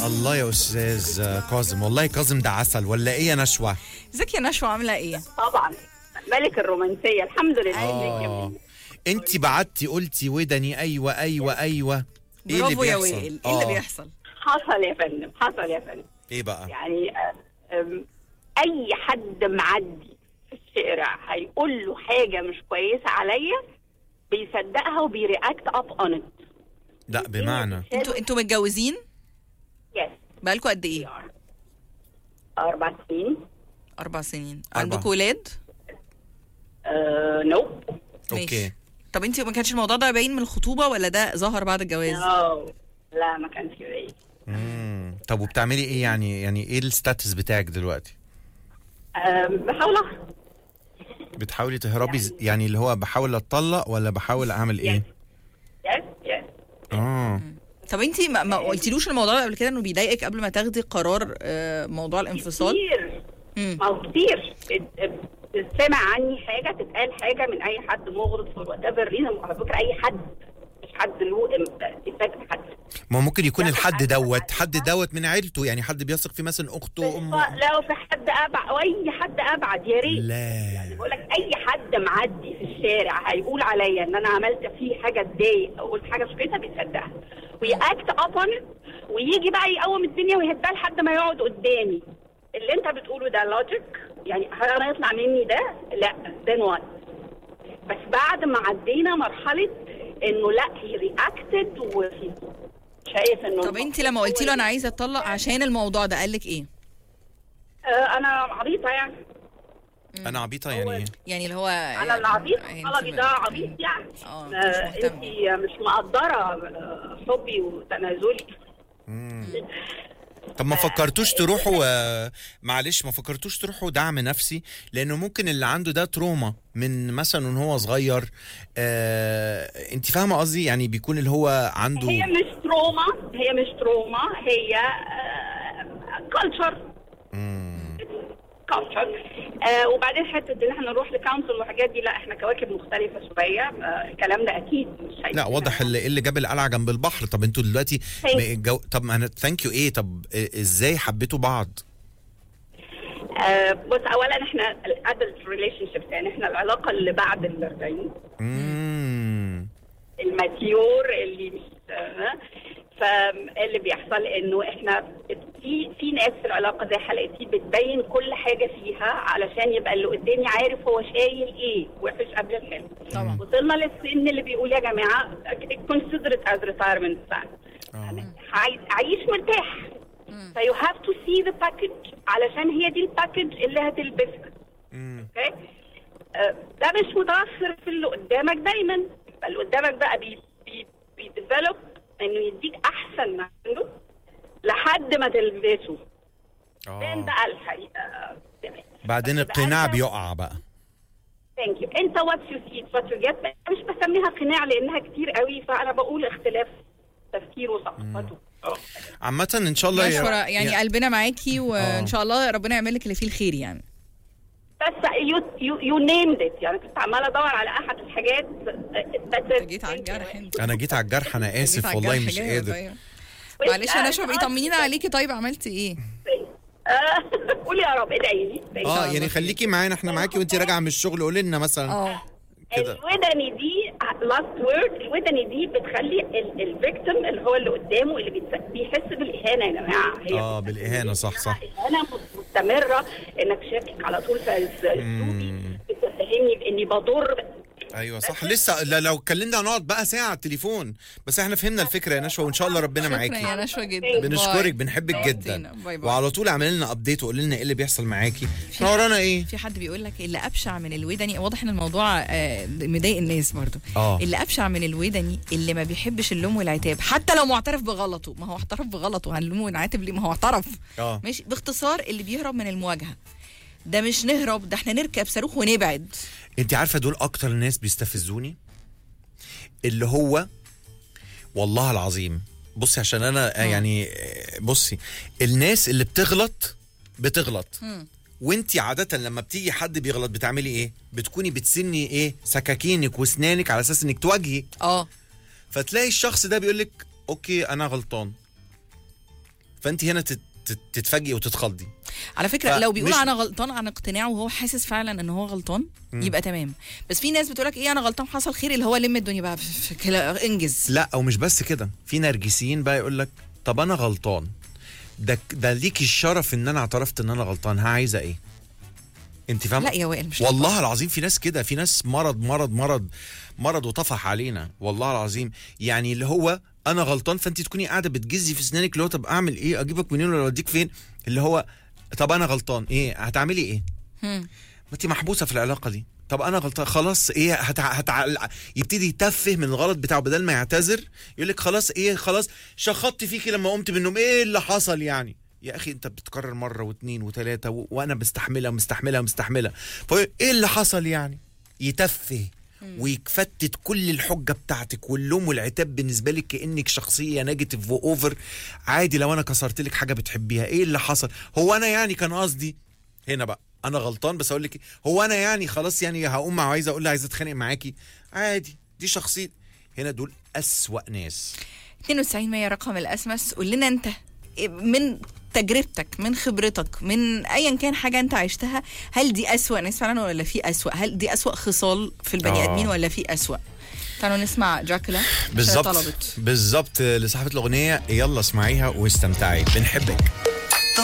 الله يا استاذ كاظم والله كاظم ده عسل ولا ايه يا نشوى ازيك يا نشوى عامله ايه طبعا ملك الرومانسيه الحمد لله اه انت بعتي قلتي ودني ايوه ايوه ايوه ايه اللي برافو يا بيحصل وائل ايه اللي آه. بيحصل حصل يا فندم حصل يا فندم ايه بقى يعني أم، اي حد معدي في الشارع هيقول له حاجه مش كويسه عليا بيصدقها وبيرياكت اب اون ات لا بمعنى انتوا انتوا متجوزين يس بقالكوا قد ايه اربع سنين اربع سنين أربعة. عندكم ولاد آه نو اوكي طب انت ما كانش الموضوع ده باين من الخطوبه ولا ده ظهر بعد الجواز نو لا ما كانش بعيد مم. طب وبتعملي ايه يعني يعني ايه الستاتس بتاعك دلوقتي آم، بحاول أهرب. بتحاولي تهربي ز- يعني اللي هو بحاول اتطلق ولا بحاول اعمل ايه يس يس اه طب انت ما, ما قلتيلوش الموضوع ده قبل كده انه بيضايقك قبل ما تاخدي قرار آه، موضوع الانفصال كتير مم. ما هو كتير ات- تسمع عني حاجه تتقال حاجه من اي حد مغرض في وات ايفر ريزن على فكره اي حد مش حد له افكت حد ما هو ممكن يكون لا، الحد حد- دوت حد- حد دوت من عيلته يعني حد بيثق فيه مثلا اخته امه لو في حد ابعد او اي حد ابعد يا ريت لا بقول لك اي حد معدي في الشارع هيقول عليا ان انا عملت فيه حاجه تضايق او قلت حاجه مش كويسه بيصدقها ويأكت ابون ويجي بقى يقوم الدنيا ويهدها لحد ما يقعد قدامي اللي انت بتقوله ده لوجيك يعني هل انا يطلع مني ده؟ لا then what بس بعد ما عدينا مرحله انه لا هي رياكتد وهي شايف انه طب انت لما قلتي له انا عايزه اتطلق عشان الموضوع ده قال لك ايه آه انا عبيطه يعني انا عبيطه يعني ايه يعني اللي هو انا العبيط انت طلبي ده عبيط يعني اه، مش آه، مهتم. انت مش مقدره آه، حبي وتنازلي طب ما فكرتوش تروحوا آه، معلش ما فكرتوش تروحوا دعم نفسي لانه ممكن اللي عنده ده تروما من مثلا ان هو صغير آه انت فاهمه قصدي يعني بيكون اللي هو عنده هي مش تروما هي مش تروما هي كلتشر كلتشر وبعدين حته ان احنا نروح لكونسل والحاجات دي لا احنا كواكب مختلفه شويه آه، الكلام ده اكيد مش هيكون- لا واضح اللي, اللي جاب القلعه جنب البحر طب انتوا دلوقتي Thank- م- جو... طب ما انا ثانك يو ايه طب إ- ازاي حبيتوا بعض آه، بص اولا احنا الادلت ريليشن شيبس يعني احنا العلاقه اللي بعد ال 40 امم الماتيور اللي مش آه، فاللي بيحصل انه احنا في في ناس في العلاقه زي حلقتي بتبين كل حاجه فيها علشان يبقى اللي قدامي عارف هو شايل ايه وحش قبل الحلو طبعا. وصلنا للسن اللي بيقول يا جماعه consider it as retirement plan عايز عايش مرتاح فيو هاف تو سي ذا باكج علشان هي دي الباكج اللي هتلبسها اوكي آه، ده مش متوفر في اللي قدامك دايما فاللي قدامك بقى بي بي بيديفلوب انه يديك احسن ما عنده لحد ما تلبسه فين بقى الحقيقه تمام بعدين القناع بيقع بقى ثانك يو انت واتس يو سي وات يو جيت مش بسميها قناع لانها كتير قوي فانا بقول اختلاف تفكير وثقافته آه. عامة ان شاء الله مشورة يعني قلبنا معاكي وان آه. شاء الله ربنا يعمل لك اللي فيه الخير يعني بس يو يو يو نيمد ات يعني كنت عماله ادور على احد الحاجات بس جيت على الجرح انت انا جيت على الجرح انا جيت اسف على والله الجرح مش جامد، قادر أيوة. معلش انا شوف طمنينا عليكي طيب عملتي ايه آه، قولي يا رب ادعي لي ادعي لي. اه يعني خليكي معانا احنا معاكي وانت راجعه من الشغل قولي لنا مثلا اه كده الودني دي لاست وورد الودني دي بتخلي الفيكتيم اللي هو اللي قدامه اللي بيتس- بيحس بالاهانه يا جماعه هي اه بالاهانه صح صح اهانه مستمره انك شاكك على طول في اسلوبي بتتهمني باني بضر ايوه صح لسه لا- لو اتكلمنا هنقعد بقى ساعه على التليفون بس احنا فهمنا الفكره يا نشوى وان شاء الله ربنا شكرا معاكي يا نشوى جدا بنشكرك باي. بنحبك جدا باي باي. وعلى طول اعملي لنا ابديت وقولي لنا ايه اللي بيحصل معاكي احنا ورانا ايه في حد بيقول لك اللي ابشع من الودني واضح ان الموضوع آه، مضايق الناس برضو آه. اللي ابشع من الودني اللي ما بيحبش اللوم والعتاب حتى لو معترف بغلطه ما هو اعترف بغلطه هنلومه ونعاتب ليه ما هو اعترف اه ماشي باختصار اللي بيهرب من المواجهه ده مش نهرب ده احنا نركب صاروخ ونبعد انت عارفه دول اكتر ناس بيستفزوني اللي هو والله العظيم بصي عشان انا يعني آه، بصي الناس اللي بتغلط بتغلط وانت عادة لما بتيجي حد بيغلط بتعملي ايه؟ بتكوني بتسني ايه؟ سكاكينك واسنانك على اساس انك تواجهي اه فتلاقي الشخص ده بيقول لك اوكي انا غلطان فانت هنا تت- تت- تتفاجئي وتتخضي على فكره ف- لو بيقول مش- انا غلطان عن اقتناعه وهو حاسس فعلا ان هو غلطان يبقى تمام بس في ناس بتقولك ايه انا غلطان حصل خير اللي هو لم الدنيا بقى في في كلا انجز لا او مش بس كده في نرجسيين بقى يقول لك طب انا غلطان ده ده ليكي الشرف ان انا اعترفت ان انا غلطان ها عايزه ايه انت فاهمه لا يا وائل مش والله العظيم في ناس كده في ناس مرض مرض مرض مرض وطفح علينا والله العظيم يعني اللي هو انا غلطان فانت تكوني قاعده بتجزي في اسنانك اللي هو طب اعمل ايه اجيبك منين ولا اوديك فين اللي هو طب انا غلطان ايه هتعملي ايه هم. ما انت محبوسه في العلاقه دي طب انا غلطان خلاص ايه هتع... هتع... يبتدي يتفه من الغلط بتاعه بدل ما يعتذر يقول لك خلاص ايه خلاص شخطت فيكي لما قمت من النوم ايه اللي حصل يعني يا اخي انت بتكرر مره واثنين وثلاثه و... وانا مستحملها مستحملها مستحملها فايه اللي حصل يعني يتفه ويفتت كل الحجه بتاعتك واللوم والعتاب بالنسبه لك كانك شخصيه نيجاتيف واوفر عادي لو انا كسرت لك حاجه بتحبيها ايه اللي حصل هو انا يعني كان قصدي هنا بقى انا غلطان بس اقول لك إيه؟ هو انا يعني خلاص يعني هقوم عايز اقول لها عايز اتخانق معاكي عادي دي شخصيه هنا دول اسوأ ناس 92 100 رقم الاسمس قول لنا انت من تجربتك من خبرتك من ايا كان حاجه انت عشتها هل دي اسوأ ناس فعلا ولا في اسوأ هل دي اسوأ خصال في البني آه. ادمين ولا في اسوأ تعالوا نسمع دراكولا عشان بالظبط طلبت بالظبط لصاحبه الاغنيه يلا اسمعيها واستمتعي بنحبك